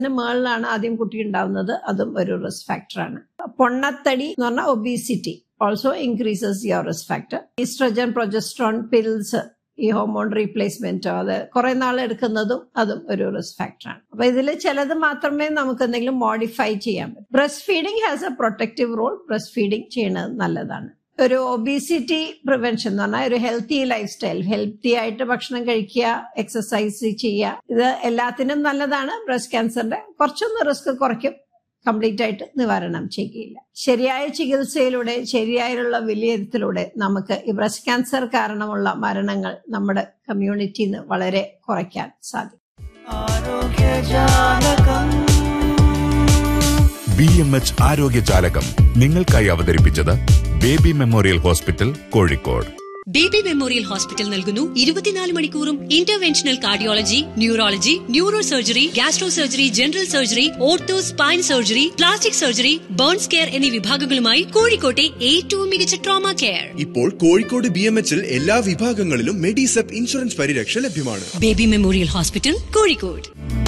മുകളിലാണ് ആദ്യം കുട്ടി ഉണ്ടാവുന്നത് അതും ഒരു റിസ്ക് ഫാക്ടറാണ് പൊണ്ണത്തടി എന്ന് പറഞ്ഞാൽ obesity also increases your risk factor oestrogen progesterone pills ഈ ഹോർമോൺ റീപ്ലേസ്മെന്റോ അത് കുറെ നാൾ എടുക്കുന്നതും അതും ഒരു റിസ്ക് ഫാക്ടറാണ് അപ്പൊ ഇതിൽ ചിലത് മാത്രമേ നമുക്ക് എന്തെങ്കിലും മോഡിഫൈ ചെയ്യാൻ പറ്റൂ breast feeding has a protective role breast feeding ചെയ്യുന്നത് നല്ലതാണ് ഒരു ഒബീസിറ്റി പ്രിവെൻഷൻ എന്ന് പറഞ്ഞാൽ ഒരു ഹെൽത്തി ലൈഫ് സ്റ്റൈൽ ഹെൽത്തി ആയിട്ട് ഭക്ഷണം കഴിക്കുക എക്സസൈസ് ചെയ്യുക ഇത് എല്ലാത്തിനും നല്ലതാണ് ബ്രസ്റ്റ് ക്യാൻസറിന്റെ കുറച്ചൊന്ന് റിസ്ക് കുറയ്ക്കും കംപ്ലീറ്റ് ആയിട്ട് നിവാരണം ചെയ്യുകയില്ല ശരിയായ ചികിത്സയിലൂടെ ശരിയായുള്ള വിലയിരുത്തലൂടെ നമുക്ക് ഈ ബ്രസ്റ്റ് ക്യാൻസർ കാരണമുള്ള മരണങ്ങൾ നമ്മുടെ കമ്മ്യൂണിറ്റിയിൽ നിന്ന് വളരെ കുറയ്ക്കാൻ സാധിക്കും ബി എം എച്ച് ആരോഗ്യജാലകം നിങ്ങൾക്കായി അവതരിപ്പിച്ചത് Baby Memorial Hospital Kozhikode Baby Memorial Hospital നൽകുന്നു ഇരുപത്തിനാല് മണിക്കൂറും interventional cardiology neurology neuro surgery gastro surgery general surgery ortho spine surgery plastic surgery burns care എന്നീ വിഭാഗങ്ങളുമായി കോഴിക്കോട്ടെ ഏറ്റവും മികച്ച ട്രോമ കെയർ ഇപ്പോൾ കോഴിക്കോട് ബി എം എച്ചിൽ എല്ലാ വിഭാഗങ്ങളിലും മെഡിസെപ്പ് ഇൻഷുറൻസ് പരിരക്ഷ ലഭ്യമാണ് ബേബി മെമ്മോറിയൽ ഹോസ്പിറ്റൽ കോഴിക്കോട്